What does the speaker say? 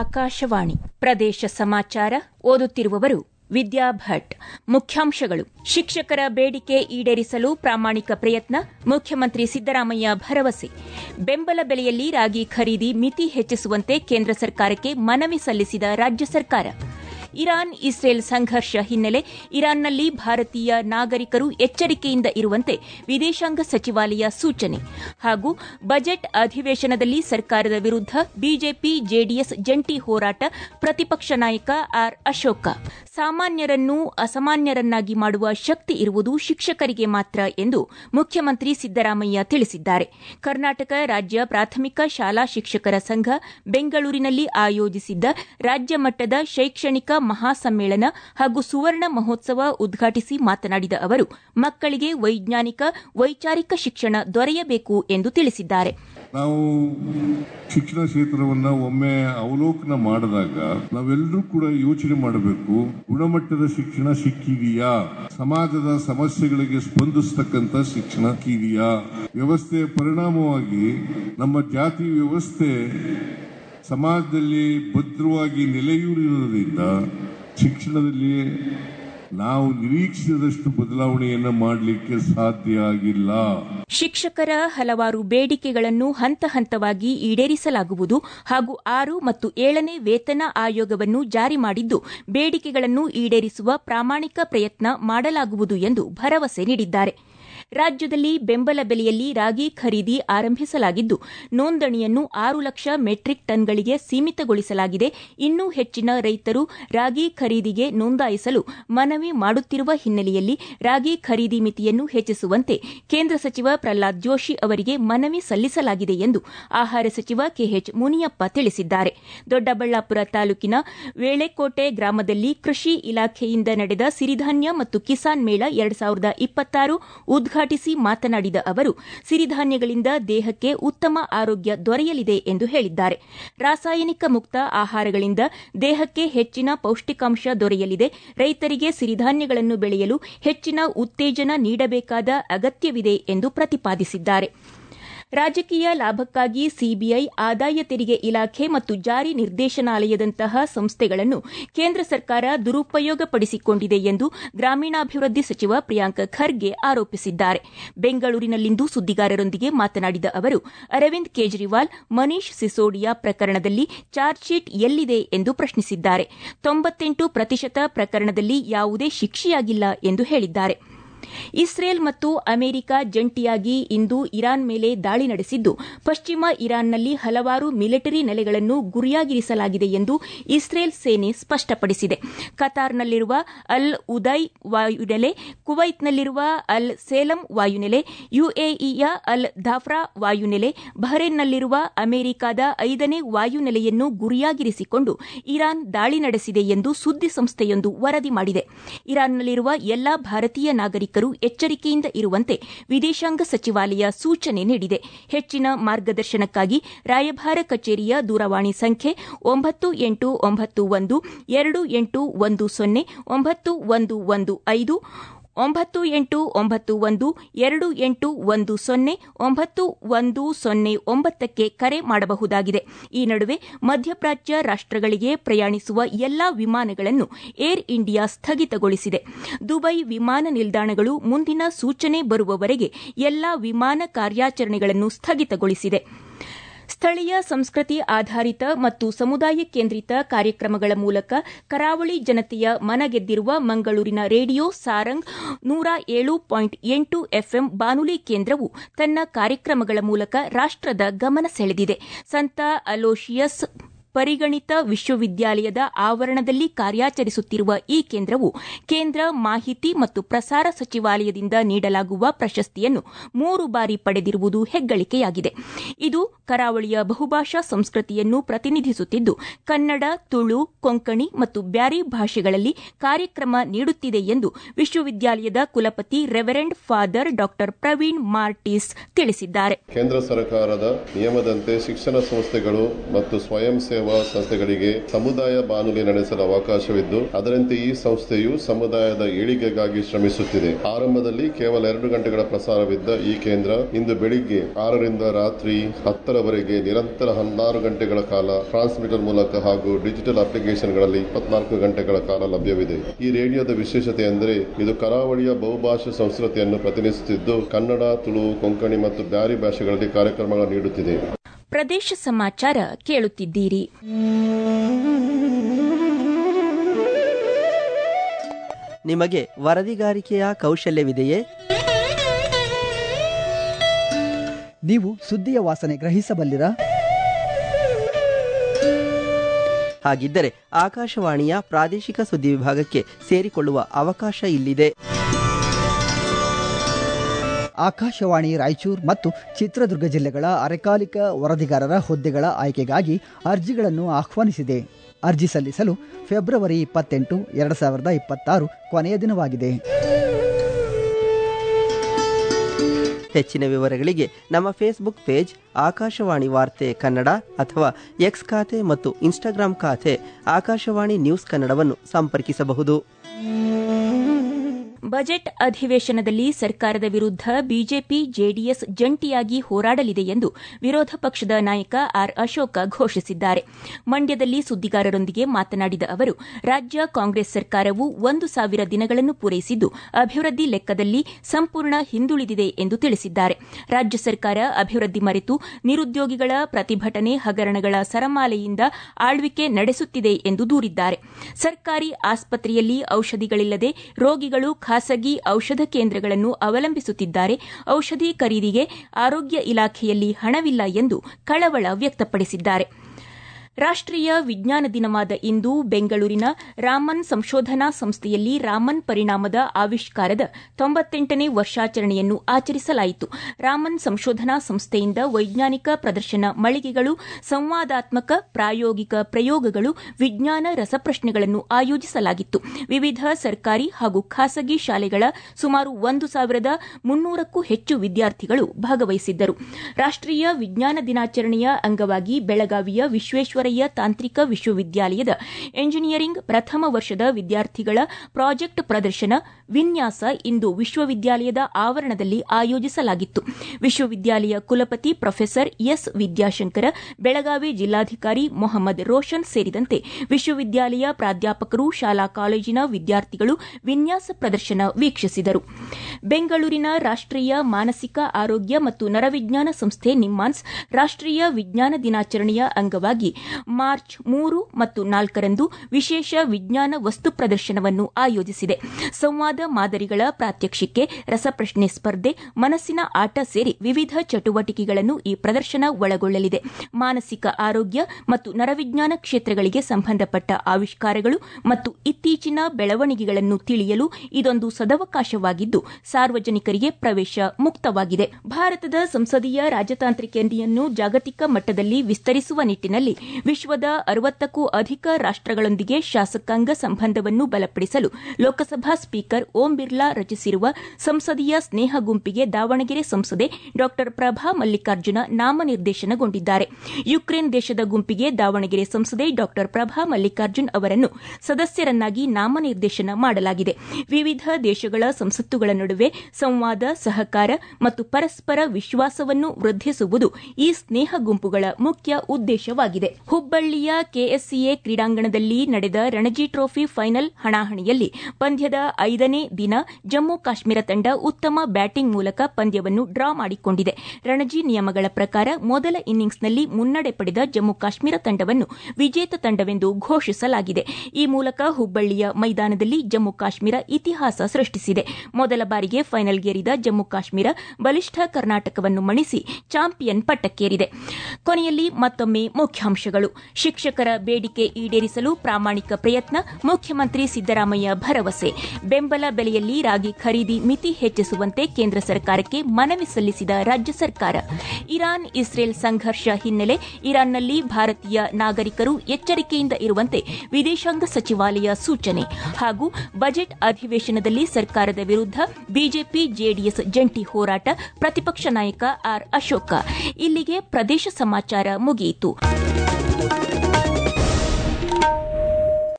ಆಕಾಶವಾಣಿ ಪ್ರದೇಶ ಸಮಾಚಾರ ಓದುತ್ತಿರುವವರು ವಿದ್ಯಾ ಭಟ್ ಮುಖ್ಯಾಂಶಗಳು ಶಿಕ್ಷಕರ ಬೇಡಿಕೆ ಈಡೇರಿಸಲು ಪ್ರಾಮಾಣಿಕ ಪ್ರಯತ್ನ ಮುಖ್ಯಮಂತ್ರಿ ಸಿದ್ದರಾಮಯ್ಯ ಭರವಸೆ ಬೆಂಬಲ ಬೆಲೆಯಲ್ಲಿ ರಾಗಿ ಖರೀದಿ ಮಿತಿ ಹೆಚ್ಚಿಸುವಂತೆ ಕೇಂದ್ರ ಸರ್ಕಾರಕ್ಕೆ ಮನವಿ ಸಲ್ಲಿಸಿದ ರಾಜ್ಯ ಸರ್ಕಾರ ಇರಾನ್ ಇಸ್ರೇಲ್ ಸಂಘರ್ಷ ಹಿನ್ನೆಲೆ ಇರಾನ್ನಲ್ಲಿ ಭಾರತೀಯ ನಾಗರಿಕರು ಎಚ್ಚರಿಕೆಯಿಂದ ಇರುವಂತೆ ವಿದೇಶಾಂಗ ಸಚಿವಾಲಯ ಸೂಚನೆ ಹಾಗೂ ಬಜೆಟ್ ಅಧಿವೇಶನದಲ್ಲಿ ಸರ್ಕಾರದ ವಿರುದ್ಧ ಬಿಜೆಪಿ ಜೆಡಿಎಸ್ ಜಂಟಿ ಹೋರಾಟ ಪ್ರತಿಪಕ್ಷ ನಾಯಕ ಆರ್ ಅಶೋಕ ಸಾಮಾನ್ಯರನ್ನು ಅಸಾಮಾನ್ಯರನ್ನಾಗಿ ಮಾಡುವ ಶಕ್ತಿ ಇರುವುದು ಶಿಕ್ಷಕರಿಗೆ ಮಾತ್ರ ಎಂದು ಮುಖ್ಯಮಂತ್ರಿ ಸಿದ್ದರಾಮಯ್ಯ ತಿಳಿಸಿದ್ದಾರೆ ಕರ್ನಾಟಕ ರಾಜ್ಯ ಪ್ರಾಥಮಿಕ ಶಾಲಾ ಶಿಕ್ಷಕರ ಸಂಘ ಬೆಂಗಳೂರಿನಲ್ಲಿ ಆಯೋಜಿಸಿದ್ದ ರಾಜ್ಯ ಮಟ್ಟದ ಶೈಕ್ಷಣಿಕ ಮಹಾಸಮ್ಮೇಳನ ಹಾಗೂ ಸುವರ್ಣ ಮಹೋತ್ಸವ ಉದ್ಘಾಟಿಸಿ ಮಾತನಾಡಿದ ಅವರು ಮಕ್ಕಳಿಗೆ ವೈಜ್ಞಾನಿಕ ವೈಚಾರಿಕ ಶಿಕ್ಷಣ ದೊರೆಯಬೇಕು ಎಂದು ತಿಳಿಸಿದ್ದಾರೆ ನಾವು ಶಿಕ್ಷಣ ಕ್ಷೇತ್ರವನ್ನ ಒಮ್ಮೆ ಅವಲೋಕನ ಮಾಡಿದಾಗ ನಾವೆಲ್ಲರೂ ಕೂಡ ಯೋಚನೆ ಮಾಡಬೇಕು ಗುಣಮಟ್ಟದ ಶಿಕ್ಷಣ ಸಿಕ್ಕಿದೆಯಾ ಸಮಾಜದ ಸಮಸ್ಯೆಗಳಿಗೆ ಸ್ಪಂದಿಸ್ತಕ್ಕಂಥ ಶಿಕ್ಷಣ ಸಿಕ್ಕಿದೆಯಾ ವ್ಯವಸ್ಥೆಯ ಪರಿಣಾಮವಾಗಿ ನಮ್ಮ ಜಾತಿ ವ್ಯವಸ್ಥೆ ಸಮಾಜದಲ್ಲಿ ಭದ್ರವಾಗಿ ನೆಲೆಯೂರಿರುವುದರಿಂದ ಶಿಕ್ಷಣದಲ್ಲಿ ನಾವು ನಿರೀಕ್ಷಿಸಿದಷ್ಟು ಬದಲಾವಣೆಯನ್ನು ಮಾಡಲಿಕ್ಕೆ ಸಾಧ್ಯ ಆಗಿಲ್ಲ ಶಿಕ್ಷಕರ ಹಲವಾರು ಬೇಡಿಕೆಗಳನ್ನು ಹಂತ ಹಂತವಾಗಿ ಈಡೇರಿಸಲಾಗುವುದು ಹಾಗೂ ಆರು ಮತ್ತು ಏಳನೇ ವೇತನ ಆಯೋಗವನ್ನು ಜಾರಿ ಮಾಡಿದ್ದು ಬೇಡಿಕೆಗಳನ್ನು ಈಡೇರಿಸುವ ಪ್ರಾಮಾಣಿಕ ಪ್ರಯತ್ನ ಮಾಡಲಾಗುವುದು ಎಂದು ಭರವಸೆ ನೀಡಿದ್ದಾರೆ ರಾಜ್ಯದಲ್ಲಿ ಬೆಂಬಲ ಬೆಲೆಯಲ್ಲಿ ರಾಗಿ ಖರೀದಿ ಆರಂಭಿಸಲಾಗಿದ್ದು ನೋಂದಣಿಯನ್ನು ಆರು ಲಕ್ಷ ಮೆಟ್ರಿಕ್ ಟನ್ಗಳಿಗೆ ಸೀಮಿತಗೊಳಿಸಲಾಗಿದೆ ಇನ್ನೂ ಹೆಚ್ಚಿನ ರೈತರು ರಾಗಿ ಖರೀದಿಗೆ ನೋಂದಾಯಿಸಲು ಮನವಿ ಮಾಡುತ್ತಿರುವ ಹಿನ್ನೆಲೆಯಲ್ಲಿ ರಾಗಿ ಖರೀದಿ ಮಿತಿಯನ್ನು ಹೆಚ್ಚಿಸುವಂತೆ ಕೇಂದ್ರ ಸಚಿವ ಪ್ರಹ್ಲಾದ್ ಜೋಶಿ ಅವರಿಗೆ ಮನವಿ ಸಲ್ಲಿಸಲಾಗಿದೆ ಎಂದು ಆಹಾರ ಸಚಿವ ಕೆಎಚ್ ಮುನಿಯಪ್ಪ ತಿಳಿಸಿದ್ದಾರೆ ದೊಡ್ಡಬಳ್ಳಾಪುರ ತಾಲೂಕಿನ ವೇಳೆಕೋಟೆ ಗ್ರಾಮದಲ್ಲಿ ಕೃಷಿ ಇಲಾಖೆಯಿಂದ ನಡೆದ ಸಿರಿಧಾನ್ಯ ಮತ್ತು ಕಿಸಾನ್ ಮೇಳ ಎರಡು ಸಾವಿರದ ಇಪ್ಪತ್ತಾರು ಉದ್ಘಾಟಿಸಿ ಮಾತನಾಡಿದ ಅವರು ಸಿರಿಧಾನ್ಯಗಳಿಂದ ದೇಹಕ್ಕೆ ಉತ್ತಮ ಆರೋಗ್ಯ ದೊರೆಯಲಿದೆ ಎಂದು ಹೇಳಿದ್ದಾರೆ ರಾಸಾಯನಿಕ ಮುಕ್ತ ಆಹಾರಗಳಿಂದ ದೇಹಕ್ಕೆ ಹೆಚ್ಚಿನ ಪೌಷ್ಟಿಕಾಂಶ ದೊರೆಯಲಿದೆ ರೈತರಿಗೆ ಸಿರಿಧಾನ್ಯಗಳನ್ನು ಬೆಳೆಯಲು ಹೆಚ್ಚಿನ ಉತ್ತೇಜನ ನೀಡಬೇಕಾದ ಅಗತ್ಯವಿದೆ ಎಂದು ಪ್ರತಿಪಾದಿಸಿದ್ದಾರೆ ರಾಜಕೀಯ ಲಾಭಕ್ಕಾಗಿ ಸಿಬಿಐ ಆದಾಯ ತೆರಿಗೆ ಇಲಾಖೆ ಮತ್ತು ಜಾರಿ ನಿರ್ದೇಶನಾಲಯದಂತಹ ಸಂಸ್ಥೆಗಳನ್ನು ಕೇಂದ್ರ ಸರ್ಕಾರ ದುರುಪಯೋಗಪಡಿಸಿಕೊಂಡಿದೆ ಎಂದು ಗ್ರಾಮೀಣಾಭಿವೃದ್ಧಿ ಸಚಿವ ಪ್ರಿಯಾಂಕ್ ಖರ್ಗೆ ಆರೋಪಿಸಿದ್ದಾರೆ ಬೆಂಗಳೂರಿನಲ್ಲಿಂದು ಸುದ್ದಿಗಾರರೊಂದಿಗೆ ಮಾತನಾಡಿದ ಅವರು ಅರವಿಂದ್ ಕೇಜ್ರಿವಾಲ್ ಮನೀಶ್ ಸಿಸೋಡಿಯಾ ಪ್ರಕರಣದಲ್ಲಿ ಚಾರ್ಜ್ ಶೀಟ್ ಎಲ್ಲಿದೆ ಎಂದು ಪ್ರಶ್ನಿಸಿದ್ದಾರೆ ತೊಂಬತ್ತೆಂಟು ಪ್ರತಿಶತ ಪ್ರಕರಣದಲ್ಲಿ ಯಾವುದೇ ಶಿಕ್ಷೆಯಾಗಿಲ್ಲ ಎಂದು ಹೇಳಿದ್ದಾರೆ ಇಸ್ರೇಲ್ ಮತ್ತು ಅಮೆರಿಕ ಜಂಟಿಯಾಗಿ ಇಂದು ಇರಾನ್ ಮೇಲೆ ದಾಳಿ ನಡೆಸಿದ್ದು ಪಶ್ಚಿಮ ಇರಾನ್ನಲ್ಲಿ ಹಲವಾರು ಮಿಲಿಟರಿ ನೆಲೆಗಳನ್ನು ಗುರಿಯಾಗಿರಿಸಲಾಗಿದೆ ಎಂದು ಇಸ್ರೇಲ್ ಸೇನೆ ಸ್ಪಷ್ಟಪಡಿಸಿದೆ ಕತಾರ್ನಲ್ಲಿರುವ ಅಲ್ ಉದಯ್ ವಾಯುನೆಲೆ ಕುವೈತ್ನಲ್ಲಿರುವ ಅಲ್ ಸೇಲಂ ವಾಯುನೆಲೆ ಯುಎಇಯ ಅಲ್ ಧಾಫ್ರಾ ವಾಯುನೆಲೆ ಬಹರೇನ್ನಲ್ಲಿರುವ ಅಮೆರಿಕದ ಐದನೇ ವಾಯುನೆಲೆಯನ್ನು ಗುರಿಯಾಗಿರಿಸಿಕೊಂಡು ಇರಾನ್ ದಾಳಿ ನಡೆಸಿದೆ ಎಂದು ಸುದ್ದಿಸಂಸ್ಥೆಯೊಂದು ವರದಿ ಮಾಡಿದೆ ಇರಾನ್ನಲ್ಲಿರುವ ಎಲ್ಲಾ ಭಾರತೀಯ ನಾಗರಿಕರು ಎಚ್ಚರಿಕೆಯಿಂದ ಇರುವಂತೆ ವಿದೇಶಾಂಗ ಸಚಿವಾಲಯ ಸೂಚನೆ ನೀಡಿದೆ ಹೆಚ್ಚಿನ ಮಾರ್ಗದರ್ಶನಕ್ಕಾಗಿ ರಾಯಭಾರ ಕಚೇರಿಯ ದೂರವಾಣಿ ಸಂಖ್ಯೆ ಒಂಬತ್ತು ಎಂಟು ಒಂಬತ್ತು ಒಂದು ಎರಡು ಎಂಟು ಒಂದು ಸೊನ್ನೆ ಒಂಬತ್ತು ಒಂದು ಒಂದು ಐದು ಒಂಬತ್ತು ಎಂಟು ಒಂಬತ್ತು ಒಂದು ಎರಡು ಎಂಟು ಒಂದು ಸೊನ್ನೆ ಒಂಬತ್ತು ಒಂದು ಸೊನ್ನೆ ಒಂಬತ್ತಕ್ಕೆ ಕರೆ ಮಾಡಬಹುದಾಗಿದೆ ಈ ನಡುವೆ ಮಧ್ಯಪ್ರಾಚ್ಯ ರಾಷ್ಟಗಳಿಗೆ ಪ್ರಯಾಣಿಸುವ ಎಲ್ಲಾ ವಿಮಾನಗಳನ್ನು ಏರ್ ಇಂಡಿಯಾ ಸ್ಥಗಿತಗೊಳಿಸಿದೆ ದುಬೈ ವಿಮಾನ ನಿಲ್ದಾಣಗಳು ಮುಂದಿನ ಸೂಚನೆ ಬರುವವರೆಗೆ ಎಲ್ಲಾ ವಿಮಾನ ಕಾರ್ಯಾಚರಣೆಗಳನ್ನು ಸ್ಥಗಿತಗೊಳಿಸಿದೆ ಸ್ಥಳೀಯ ಸಂಸ್ಕೃತಿ ಆಧಾರಿತ ಮತ್ತು ಸಮುದಾಯ ಕೇಂದ್ರಿತ ಕಾರ್ಯಕ್ರಮಗಳ ಮೂಲಕ ಕರಾವಳಿ ಜನತೆಯ ಮನಗೆದ್ದಿರುವ ಮಂಗಳೂರಿನ ರೇಡಿಯೋ ಸಾರಂಗ್ ನೂರ ಏಳು ಪಾಯಿಂಟ್ ಎಂಟು ಎಫ್ಎಂ ಬಾನುಲಿ ಕೇಂದ್ರವು ತನ್ನ ಕಾರ್ಯಕ್ರಮಗಳ ಮೂಲಕ ರಾಷ್ಟದ ಗಮನ ಸೆಳೆದಿದೆ ಸಂತ ಅಲೋಶಿಯಸ್ ಪರಿಗಣಿತ ವಿಶ್ವವಿದ್ಯಾಲಯದ ಆವರಣದಲ್ಲಿ ಕಾರ್ಯಾಚರಿಸುತ್ತಿರುವ ಈ ಕೇಂದ್ರವು ಕೇಂದ್ರ ಮಾಹಿತಿ ಮತ್ತು ಪ್ರಸಾರ ಸಚಿವಾಲಯದಿಂದ ನೀಡಲಾಗುವ ಪ್ರಶಸ್ತಿಯನ್ನು ಮೂರು ಬಾರಿ ಪಡೆದಿರುವುದು ಹೆಗ್ಗಳಿಕೆಯಾಗಿದೆ ಇದು ಕರಾವಳಿಯ ಬಹುಭಾಷಾ ಸಂಸ್ಕೃತಿಯನ್ನು ಪ್ರತಿನಿಧಿಸುತ್ತಿದ್ದು ಕನ್ನಡ ತುಳು ಕೊಂಕಣಿ ಮತ್ತು ಬ್ಯಾರಿ ಭಾಷೆಗಳಲ್ಲಿ ಕಾರ್ಯಕ್ರಮ ನೀಡುತ್ತಿದೆ ಎಂದು ವಿಶ್ವವಿದ್ಯಾಲಯದ ಕುಲಪತಿ ರೆವರೆಂಡ್ ಫಾದರ್ ಡಾ ಪ್ರವೀಣ್ ಮಾರ್ಟಿಸ್ ತಿಳಿಸಿದ್ದಾರೆ ಕೇಂದ್ರ ಸರ್ಕಾರದ ನಿಯಮದಂತೆ ಶಿಕ್ಷಣ ಸಂಸ್ಥೆಗಳು ಮತ್ತು ಸ್ವಯಂ ಸೇವಾ ಸೇವಾ ಸಂಸ್ಥೆಗಳಿಗೆ ಸಮುದಾಯ ಬಾನುಲಿ ನಡೆಸಲು ಅವಕಾಶವಿದ್ದು ಅದರಂತೆ ಈ ಸಂಸ್ಥೆಯು ಸಮುದಾಯದ ಏಳಿಗೆಗಾಗಿ ಶ್ರಮಿಸುತ್ತಿದೆ ಆರಂಭದಲ್ಲಿ ಕೇವಲ ಎರಡು ಗಂಟೆಗಳ ಪ್ರಸಾರವಿದ್ದ ಈ ಕೇಂದ್ರ ಇಂದು ಬೆಳಿಗ್ಗೆ ಆರರಿಂದ ರಾತ್ರಿ ಹತ್ತರವರೆಗೆ ನಿರಂತರ ಹದಿನಾರು ಗಂಟೆಗಳ ಕಾಲ ಟ್ರಾನ್ಸ್ಮಿಟರ್ ಮೂಲಕ ಹಾಗೂ ಡಿಜಿಟಲ್ ಅಪ್ಲಿಕೇಶನ್ಗಳಲ್ಲಿ ಇಪ್ಪತ್ನಾಲ್ಕು ಗಂಟೆಗಳ ಕಾಲ ಲಭ್ಯವಿದೆ ಈ ರೇಡಿಯೋದ ವಿಶೇಷತೆ ಎಂದರೆ ಇದು ಕರಾವಳಿಯ ಬಹುಭಾಷಾ ಸಂಸ್ಕೃತಿಯನ್ನು ಪ್ರತಿನಿಧಿಸುತ್ತಿದ್ದು ಕನ್ನಡ ತುಳು ಕೊಂಕಣಿ ಮತ್ತು ಬ್ಯಾರಿ ಭಾಷೆಗಳಲ್ಲಿ ಕಾರ್ಯಕ್ರಮಗಳು ನೀಡುತ್ತಿದೆ ಪ್ರದೇಶ ಸಮಾಚಾರ ಕೇಳುತ್ತಿದ್ದೀರಿ ನಿಮಗೆ ವರದಿಗಾರಿಕೆಯ ಕೌಶಲ್ಯವಿದೆಯೇ ನೀವು ಸುದ್ದಿಯ ವಾಸನೆ ಗ್ರಹಿಸಬಲ್ಲಿರಾ ಹಾಗಿದ್ದರೆ ಆಕಾಶವಾಣಿಯ ಪ್ರಾದೇಶಿಕ ಸುದ್ದಿ ವಿಭಾಗಕ್ಕೆ ಸೇರಿಕೊಳ್ಳುವ ಅವಕಾಶ ಇಲ್ಲಿದೆ ಆಕಾಶವಾಣಿ ರಾಯಚೂರು ಮತ್ತು ಚಿತ್ರದುರ್ಗ ಜಿಲ್ಲೆಗಳ ಅರೆಕಾಲಿಕ ವರದಿಗಾರರ ಹುದ್ದೆಗಳ ಆಯ್ಕೆಗಾಗಿ ಅರ್ಜಿಗಳನ್ನು ಆಹ್ವಾನಿಸಿದೆ ಅರ್ಜಿ ಸಲ್ಲಿಸಲು ಫೆಬ್ರವರಿ ಇಪ್ಪತ್ತೆಂಟು ಎರಡು ಸಾವಿರದ ಇಪ್ಪತ್ತಾರು ಕೊನೆಯ ದಿನವಾಗಿದೆ ಹೆಚ್ಚಿನ ವಿವರಗಳಿಗೆ ನಮ್ಮ ಫೇಸ್ಬುಕ್ ಪೇಜ್ ಆಕಾಶವಾಣಿ ವಾರ್ತೆ ಕನ್ನಡ ಅಥವಾ ಎಕ್ಸ್ ಖಾತೆ ಮತ್ತು ಇನ್ಸ್ಟಾಗ್ರಾಂ ಖಾತೆ ಆಕಾಶವಾಣಿ ನ್ಯೂಸ್ ಕನ್ನಡವನ್ನು ಸಂಪರ್ಕಿಸಬಹುದು ಬಜೆಟ್ ಅಧಿವೇಶನದಲ್ಲಿ ಸರ್ಕಾರದ ವಿರುದ್ಧ ಬಿಜೆಪಿ ಜೆಡಿಎಸ್ ಜಂಟಿಯಾಗಿ ಹೋರಾಡಲಿದೆ ಎಂದು ವಿರೋಧ ಪಕ್ಷದ ನಾಯಕ ಆರ್ ಅಶೋಕ ಘೋಷಿಸಿದ್ದಾರೆ ಮಂಡ್ಯದಲ್ಲಿ ಸುದ್ದಿಗಾರರೊಂದಿಗೆ ಮಾತನಾಡಿದ ಅವರು ರಾಜ್ಯ ಕಾಂಗ್ರೆಸ್ ಸರ್ಕಾರವು ಒಂದು ಸಾವಿರ ದಿನಗಳನ್ನು ಪೂರೈಸಿದ್ದು ಅಭಿವೃದ್ಧಿ ಲೆಕ್ಕದಲ್ಲಿ ಸಂಪೂರ್ಣ ಹಿಂದುಳಿದಿದೆ ಎಂದು ತಿಳಿಸಿದ್ದಾರೆ ರಾಜ್ಯ ಸರ್ಕಾರ ಅಭಿವೃದ್ಧಿ ಮರೆತು ನಿರುದ್ಯೋಗಿಗಳ ಪ್ರತಿಭಟನೆ ಹಗರಣಗಳ ಸರಮಾಲೆಯಿಂದ ಆಳ್ವಿಕೆ ನಡೆಸುತ್ತಿದೆ ಎಂದು ದೂರಿದ್ದಾರೆ ಸರ್ಕಾರಿ ಆಸ್ಪತ್ರೆಯಲ್ಲಿ ಔಷಧಿಗಳಿಲ್ಲದೆ ರೋಗಿಗಳು ಖಾಸಗಿ ಔಷಧ ಕೇಂದ್ರಗಳನ್ನು ಅವಲಂಬಿಸುತ್ತಿದ್ದಾರೆ ಔಷಧಿ ಖರೀದಿಗೆ ಆರೋಗ್ಯ ಇಲಾಖೆಯಲ್ಲಿ ಹಣವಿಲ್ಲ ಎಂದು ಕಳವಳ ವ್ಯಕ್ತಪಡಿಸಿದ್ದಾರೆ ರಾಷ್ಟೀಯ ವಿಜ್ಞಾನ ದಿನವಾದ ಇಂದು ಬೆಂಗಳೂರಿನ ರಾಮನ್ ಸಂಶೋಧನಾ ಸಂಸ್ಥೆಯಲ್ಲಿ ರಾಮನ್ ಪರಿಣಾಮದ ಆವಿಷ್ಕಾರದ ತೊಂಬತ್ತೆಂಟನೇ ವರ್ಷಾಚರಣೆಯನ್ನು ಆಚರಿಸಲಾಯಿತು ರಾಮನ್ ಸಂಶೋಧನಾ ಸಂಸ್ಥೆಯಿಂದ ವೈಜ್ಞಾನಿಕ ಪ್ರದರ್ಶನ ಮಳಿಗೆಗಳು ಸಂವಾದಾತ್ಮಕ ಪ್ರಾಯೋಗಿಕ ಪ್ರಯೋಗಗಳು ವಿಜ್ಞಾನ ರಸಪ್ರಶ್ನೆಗಳನ್ನು ಆಯೋಜಿಸಲಾಗಿತ್ತು ವಿವಿಧ ಸರ್ಕಾರಿ ಹಾಗೂ ಖಾಸಗಿ ಶಾಲೆಗಳ ಸುಮಾರು ಒಂದು ಸಾವಿರದ ಮುನ್ನೂರಕ್ಕೂ ಹೆಚ್ಚು ವಿದ್ಯಾರ್ಥಿಗಳು ಭಾಗವಹಿಸಿದ್ದರು ರಾಷ್ಟೀಯ ವಿಜ್ಞಾನ ದಿನಾಚರಣೆಯ ಅಂಗವಾಗಿ ಬೆಳಗಾವಿಯ ವಿಶ್ವೇಶ್ವರ ತಾಂತ್ರಿಕ ವಿಶ್ವವಿದ್ಯಾಲಯದ ಎಂಜಿನಿಯರಿಂಗ್ ಪ್ರಥಮ ವರ್ಷದ ವಿದ್ಯಾರ್ಥಿಗಳ ಪ್ರಾಜೆಕ್ಟ್ ಪ್ರದರ್ಶನ ವಿನ್ಯಾಸ ಇಂದು ವಿಶ್ವವಿದ್ಯಾಲಯದ ಆವರಣದಲ್ಲಿ ಆಯೋಜಿಸಲಾಗಿತ್ತು ವಿಶ್ವವಿದ್ಯಾಲಯ ಕುಲಪತಿ ಪ್ರೊಫೆಸರ್ ಎಸ್ ವಿದ್ಯಾಶಂಕರ ಬೆಳಗಾವಿ ಜಿಲ್ಲಾಧಿಕಾರಿ ಮೊಹಮ್ಮದ್ ರೋಷನ್ ಸೇರಿದಂತೆ ವಿಶ್ವವಿದ್ಯಾಲಯ ಪ್ರಾಧ್ಯಾಪಕರು ಶಾಲಾ ಕಾಲೇಜಿನ ವಿದ್ಯಾರ್ಥಿಗಳು ವಿನ್ಯಾಸ ಪ್ರದರ್ಶನ ವೀಕ್ಷಿಸಿದರು ಬೆಂಗಳೂರಿನ ರಾಷ್ಟೀಯ ಮಾನಸಿಕ ಆರೋಗ್ಯ ಮತ್ತು ನರವಿಜ್ಞಾನ ಸಂಸ್ಥೆ ನಿಮ್ಮಾನ್ಸ್ ರಾಷ್ಟೀಯ ವಿಜ್ಞಾನ ದಿನಾಚರಣೆಯ ಅಂಗವಾಗಿ ಮಾರ್ಚ್ ಮೂರು ಮತ್ತು ನಾಲ್ಕರಂದು ವಿಶೇಷ ವಿಜ್ಞಾನ ವಸ್ತು ಪ್ರದರ್ಶನವನ್ನು ಆಯೋಜಿಸಿದೆ ಸಂವಾದ ಮಾದರಿಗಳ ಪ್ರಾತ್ಯಕ್ಷಿಕೆ ರಸಪ್ರಶ್ನೆ ಸ್ಪರ್ಧೆ ಮನಸ್ಸಿನ ಆಟ ಸೇರಿ ವಿವಿಧ ಚಟುವಟಿಕೆಗಳನ್ನು ಈ ಪ್ರದರ್ಶನ ಒಳಗೊಳ್ಳಲಿದೆ ಮಾನಸಿಕ ಆರೋಗ್ಯ ಮತ್ತು ನರವಿಜ್ಞಾನ ಕ್ಷೇತ್ರಗಳಿಗೆ ಸಂಬಂಧಪಟ್ಟ ಆವಿಷ್ಕಾರಗಳು ಮತ್ತು ಇತ್ತೀಚಿನ ಬೆಳವಣಿಗೆಗಳನ್ನು ತಿಳಿಯಲು ಇದೊಂದು ಸದವಕಾಶವಾಗಿದ್ದು ಸಾರ್ವಜನಿಕರಿಗೆ ಪ್ರವೇಶ ಮುಕ್ತವಾಗಿದೆ ಭಾರತದ ಸಂಸದೀಯ ರಾಜತಾಂತ್ರಿಕತೆಯನ್ನು ಜಾಗತಿಕ ಮಟ್ಟದಲ್ಲಿ ವಿಸ್ತರಿಸುವ ನಿಟ್ಟಿನಲ್ಲಿ ವಿಶ್ವದ ಅರವತ್ತಕ್ಕೂ ಅಧಿಕ ರಾಷ್ಟಗಳೊಂದಿಗೆ ಶಾಸಕಾಂಗ ಸಂಬಂಧವನ್ನು ಬಲಪಡಿಸಲು ಲೋಕಸಭಾ ಸ್ಪೀಕರ್ ಓಂ ಬಿರ್ಲಾ ರಚಿಸಿರುವ ಸಂಸದೀಯ ಸ್ನೇಹ ಗುಂಪಿಗೆ ದಾವಣಗೆರೆ ಸಂಸದೆ ಡಾ ಪ್ರಭಾ ಮಲ್ಲಿಕಾರ್ಜುನ ನಾಮನಿರ್ದೇಶನಗೊಂಡಿದ್ದಾರೆ ಯುಕ್ರೇನ್ ದೇಶದ ಗುಂಪಿಗೆ ದಾವಣಗೆರೆ ಸಂಸದೆ ಡಾ ಪ್ರಭಾ ಮಲ್ಲಿಕಾರ್ಜುನ್ ಅವರನ್ನು ಸದಸ್ಯರನ್ನಾಗಿ ನಾಮನಿರ್ದೇಶನ ಮಾಡಲಾಗಿದೆ ವಿವಿಧ ದೇಶಗಳ ಸಂಸತ್ತುಗಳ ನಡುವೆ ಸಂವಾದ ಸಹಕಾರ ಮತ್ತು ಪರಸ್ಪರ ವಿಶ್ವಾಸವನ್ನು ವೃದ್ಧಿಸುವುದು ಈ ಸ್ನೇಹ ಗುಂಪುಗಳ ಮುಖ್ಯ ಉದ್ದೇಶವಾಗಿದೆ ಹುಬ್ಬಳ್ಳಿಯ ಕೆಎಸ್ಸಿಎ ಕ್ರೀಡಾಂಗಣದಲ್ಲಿ ನಡೆದ ರಣಜಿ ಟ್ರೋಫಿ ಫೈನಲ್ ಹಣಾಹಣಿಯಲ್ಲಿ ಪಂದ್ಯದ ಐದನೇ ದಿನ ಜಮ್ಮು ಕಾಶ್ಮೀರ ತಂಡ ಉತ್ತಮ ಬ್ಯಾಟಿಂಗ್ ಮೂಲಕ ಪಂದ್ಯವನ್ನು ಡ್ರಾ ಮಾಡಿಕೊಂಡಿದೆ ರಣಜಿ ನಿಯಮಗಳ ಪ್ರಕಾರ ಮೊದಲ ಇನ್ನಿಂಗ್ಸ್ನಲ್ಲಿ ಮುನ್ನಡೆ ಪಡೆದ ಜಮ್ಮು ಕಾಶ್ಮೀರ ತಂಡವನ್ನು ವಿಜೇತ ತಂಡವೆಂದು ಘೋಷಿಸಲಾಗಿದೆ ಈ ಮೂಲಕ ಹುಬ್ಬಳ್ಳಿಯ ಮೈದಾನದಲ್ಲಿ ಜಮ್ಮು ಕಾಶ್ಮೀರ ಇತಿಹಾಸ ಸೃಷ್ಟಿಸಿದೆ ಮೊದಲ ಬಾರಿಗೆ ಫೈನಲ್ಗೇರಿದ ಜಮ್ಮು ಕಾಶ್ಮೀರ ಬಲಿಷ್ಠ ಕರ್ನಾಟಕವನ್ನು ಮಣಿಸಿ ಚಾಂಪಿಯನ್ ಪಟ್ಟಕ್ಕೇರಿದೆ ಕೊನೆಯಲ್ಲಿ ಮತ್ತೊಮ್ಮೆ ಮುಖ್ಯಾಂಶಗಳು ಶಿಕ್ಷಕರ ಬೇಡಿಕೆ ಈಡೇರಿಸಲು ಪ್ರಾಮಾಣಿಕ ಪ್ರಯತ್ನ ಮುಖ್ಯಮಂತ್ರಿ ಸಿದ್ದರಾಮಯ್ಯ ಭರವಸೆ ಬೆಂಬಲ ಬೆಲೆಯಲ್ಲಿ ರಾಗಿ ಖರೀದಿ ಮಿತಿ ಹೆಚ್ಚಿಸುವಂತೆ ಕೇಂದ್ರ ಸರ್ಕಾರಕ್ಕೆ ಮನವಿ ಸಲ್ಲಿಸಿದ ರಾಜ್ಯ ಸರ್ಕಾರ ಇರಾನ್ ಇಸ್ರೇಲ್ ಸಂಘರ್ಷ ಹಿನ್ನೆಲೆ ಇರಾನ್ನಲ್ಲಿ ಭಾರತೀಯ ನಾಗರಿಕರು ಎಚ್ಚರಿಕೆಯಿಂದ ಇರುವಂತೆ ವಿದೇಶಾಂಗ ಸಚಿವಾಲಯ ಸೂಚನೆ ಹಾಗೂ ಬಜೆಟ್ ಅಧಿವೇಶನದಲ್ಲಿ ಸರ್ಕಾರದ ವಿರುದ್ಧ ಬಿಜೆಪಿ ಜೆಡಿಎಸ್ ಜಂಟಿ ಹೋರಾಟ ಪ್ರತಿಪಕ್ಷ ನಾಯಕ ಆರ್ ಅಶೋಕ ಇಲ್ಲಿಗೆ ಪ್ರದೇಶ ಸಮಾಚಾರ ಮುಗಿಯಿತು